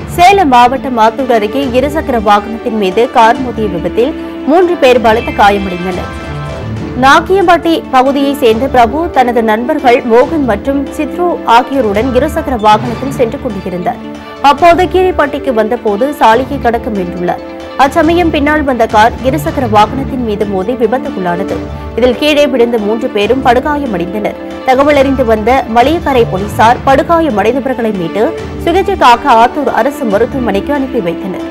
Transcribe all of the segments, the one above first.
சேலம் மாவட்டம் மாத்தூர் அருகே இருசக்கர வாகனத்தின் மீது கார் மோதிய விபத்தில் மூன்று பேர் பலத்த காயமடைந்தனர் நாக்கியம்பட்டி பகுதியைச் சேர்ந்த பிரபு தனது நண்பர்கள் மோகன் மற்றும் சித்ரு ஆகியோருடன் இருசக்கர வாகனத்தில் சென்று கொண்டிருந்தார் அப்போது கீரிப்பட்டிக்கு வந்தபோது சாலையை கடக்க முயன்றுள்ளார் அச்சமயம் பின்னால் வந்த கார் இருசக்கர வாகனத்தின் மீது மோதி விபத்துக்குள்ளானது இதில் கீழே விழுந்த மூன்று பேரும் படுகாயமடைந்தனர் தகவல் அறிந்து வந்த மளியக்கரை போலீசார் படுகாயமடைந்தவர்களை மீட்டு சிகிச்சைக்காக ஆத்தூர் அரசு மருத்துவமனைக்கு அனுப்பி வைத்தனர்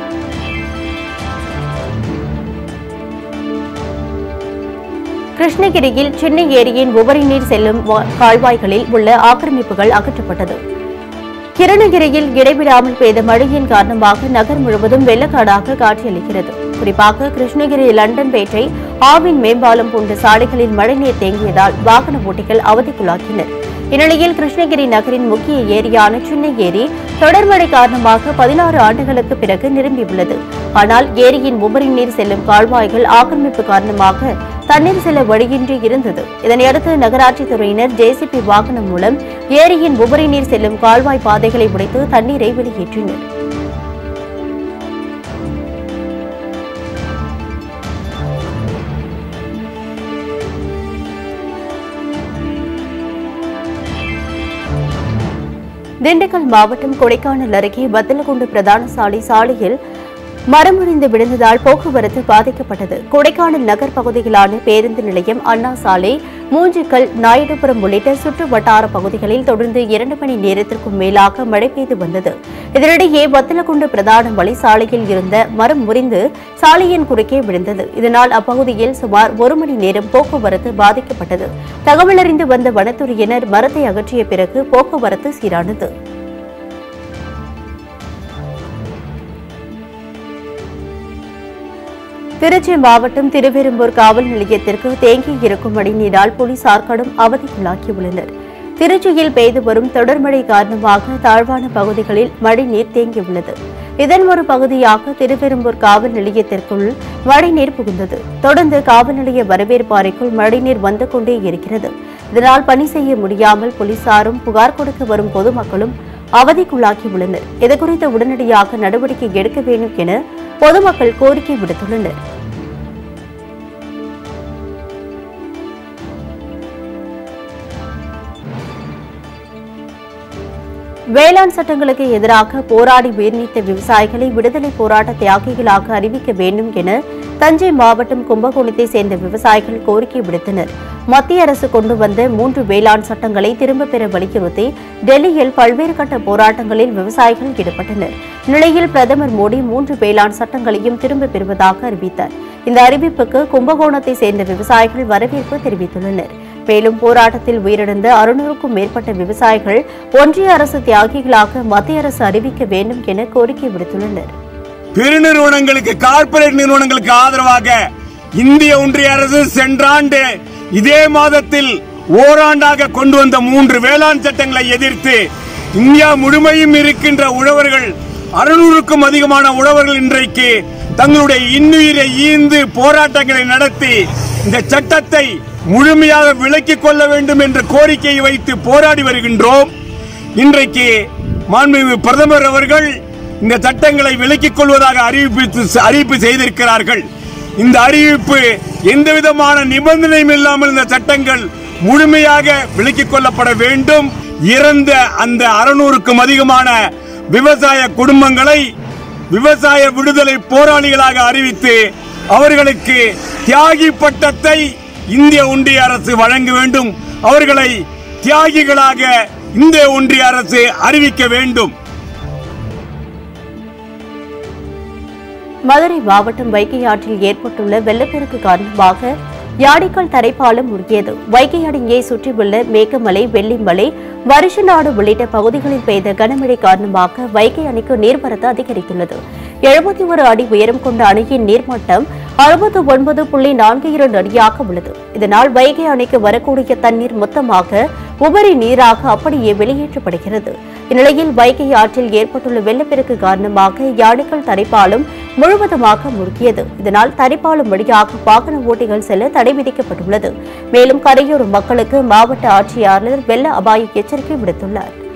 கிருஷ்ணகிரியில் சின்ன ஏரியின் உபரி நீர் செல்லும் வா- கால்வாய்களில் உள்ள ஆக்கிரமிப்புகள் அகற்றப்பட்டது கிருணகிரியில் இடைவிடாமல் பெய்த மழையின் காரணமாக நகர் முழுவதும் வெள்ளக்காடாக காட்சியளிக்கிறது குறிப்பாக கிருஷ்ணகிரி லண்டன் பேட்டை ஆவின் மேம்பாலம் போன்ற சாலைகளில் மழைநீர் தேங்கியதால் வாகன ஓட்டிகள் அவதிக்குள்ளாக்கினர் இந்நிலையில் கிருஷ்ணகிரி நகரின் முக்கிய ஏரியான சின்ன ஏரி தொடர்மழை காரணமாக பதினாறு ஆண்டுகளுக்கு பிறகு நிரம்பியுள்ளது ஆனால் ஏரியின் உபரி நீர் செல்லும் கால்வாய்கள் ஆக்கிரமிப்பு காரணமாக தண்ணீர் செல்ல வழியின்றி இருந்தது இதனையடுத்து நகராட்சித் துறையினர் ஜேசிபி வாகனம் மூலம் ஏரியின் உபரி நீர் செல்லும் கால்வாய் பாதைகளை உடைத்து தண்ணீரை வெளியேற்றினர் திண்டுக்கல் மாவட்டம் கொடைக்கானல் அருகே வத்தலகுண்டு பிரதான சாலை சாலையில் மரமுறிந்து விழுந்ததால் போக்குவரத்து பாதிக்கப்பட்டது கொடைக்கானல் நகர் பகுதிகளான பேருந்து நிலையம் அண்ணா சாலை மூஞ்சிக்கல் நாயுடுபுரம் உள்ளிட்ட சுற்று வட்டார பகுதிகளில் தொடர்ந்து இரண்டு மணி நேரத்திற்கும் மேலாக மழை பெய்து வந்தது இதனிடையே வத்தலகுண்டு பிரதான மலை சாலையில் இருந்த மரம் முறிந்து சாலையின் குறுக்கே விழுந்தது இதனால் அப்பகுதியில் சுமார் ஒரு மணி நேரம் போக்குவரத்து பாதிக்கப்பட்டது தகவலறிந்து வந்த வனத்துறையினர் மரத்தை அகற்றிய பிறகு போக்குவரத்து சீரானது திருச்சி மாவட்டம் திருவெரும்பூர் காவல் நிலையத்திற்கு தேங்கி இருக்கும் மழைநீரால் போலீசார் கடும் அவதிக்குள்ளாக்கியுள்ளனர் திருச்சியில் பெய்து வரும் தொடர்மழை காரணமாக தாழ்வான பகுதிகளில் மழைநீர் தேங்கியுள்ளது இதன் ஒரு பகுதியாக திருவெரும்பூர் காவல் நிலையத்திற்குள் மழைநீர் புகுந்தது தொடர்ந்து காவல் நிலைய வரவேற்பு அறைக்குள் மழைநீர் வந்து கொண்டே இருக்கிறது இதனால் பணி செய்ய முடியாமல் போலீசாரும் புகார் கொடுக்க வரும் பொதுமக்களும் அவதிக்குள்ளாகியுள்ளனர் இதுகுறித்து உடனடியாக நடவடிக்கை எடுக்க வேண்டும் என பொதுமக்கள் கோரிக்கை விடுத்துள்ளனர் வேளாண் சட்டங்களுக்கு எதிராக போராடி உயிர்நீத்த விவசாயிகளை விடுதலை போராட்ட தியாகிகளாக அறிவிக்க வேண்டும் என தஞ்சை மாவட்டம் கும்பகோணத்தை சேர்ந்த விவசாயிகள் கோரிக்கை விடுத்தனர் மத்திய அரசு கொண்டு வந்த மூன்று வேளாண் சட்டங்களை திரும்பப் பெற வலியுறுத்தி டெல்லியில் பல்வேறு கட்ட போராட்டங்களில் விவசாயிகள் ஈடுபட்டனர் நிலையில் பிரதமர் மோடி மூன்று வேளாண் சட்டங்களையும் திரும்பப் பெறுவதாக அறிவித்தார் இந்த அறிவிப்புக்கு கும்பகோணத்தை சேர்ந்த விவசாயிகள் வரவேற்பு தெரிவித்துள்ளனர் மேலும் போராட்டத்தில் உயிரிழந்த அறுநூறுக்கும் மேற்பட்ட விவசாயிகள் ஒன்றிய அரசு தியாகிகளாக மத்திய அரசு அறிவிக்க வேண்டும் என கோரிக்கை விடுத்துள்ளனர் பெருநிறுவனங்களுக்கு கார்ப்பரேட் நிறுவனங்களுக்கு ஆதரவாக இந்திய ஒன்றிய அரசு சென்ற ஆண்டு இதே மாதத்தில் ஓராண்டாக கொண்டு வந்த மூன்று வேளாண் சட்டங்களை எதிர்த்து இந்தியா முழுமையும் இருக்கின்ற உழவர்கள் அறுநூறுக்கும் அதிகமான உழவர்கள் இன்றைக்கு தங்களுடைய இன்னுயிரை ஈந்து போராட்டங்களை நடத்தி இந்த சட்டத்தை முழுமையாக விலக்கிக் கொள்ள வேண்டும் என்ற கோரிக்கையை வைத்து போராடி வருகின்றோம் இன்றைக்கு மாண்புமிகு பிரதமர் அவர்கள் இந்த சட்டங்களை விலக்கிக் கொள்வதாக அறிவிப்பு அறிவிப்பு செய்திருக்கிறார்கள் இந்த அறிவிப்பு எந்த விதமான நிபந்தனையும் இல்லாமல் இந்த சட்டங்கள் முழுமையாக விலக்கிக் கொள்ளப்பட வேண்டும் இறந்த அந்த அறுநூறுக்கும் அதிகமான விவசாய குடும்பங்களை விவசாய விடுதலை போராளிகளாக அறிவித்து அவர்களுக்கு தியாகி பட்டத்தை இந்திய ஒன்றிய அரசு வழங்க வேண்டும் அவர்களை தியாகிகளாக இந்திய ஒன்றிய அரசு அறிவிக்க வேண்டும் மதுரை மாவட்டம் வைகை ஆற்றில் ஏற்பட்டுள்ள வெள்ளப்பெருக்கு காரணமாக யாடிக்கல் தரைப்பாலம் முறியது வைகை அணையை சுற்றியுள்ள மேகமலை வெள்ளிமலை வருஷநாடு உள்ளிட்ட பகுதிகளில் பெய்த கனமழை காரணமாக வைகை அணைக்கு நீர்வரத்து அதிகரித்துள்ளது எழுபத்தி ஒரு அடி உயரம் கொண்ட அணையின் நீர்மட்டம் அறுபத்து ஒன்பது புள்ளி நான்கு இரண்டு அடியாக உள்ளது இதனால் வைகை அணைக்கு வரக்கூடிய தண்ணீர் மொத்தமாக உபரி நீராக அப்படியே வெளியேற்றப்படுகிறது இந்நிலையில் வைகை ஆற்றில் ஏற்பட்டுள்ள வெள்ளப்பெருக்கு காரணமாக யானைகள் தரைப்பாலம் முழுவதுமாக முறுக்கியது இதனால் தரைப்பாலம் வழியாக வாகன ஓட்டிகள் செல்ல தடை விதிக்கப்பட்டுள்ளது மேலும் கரையோர மக்களுக்கு மாவட்ட ஆட்சியாளர் வெள்ள அபாய எச்சரிக்கை விடுத்துள்ளார்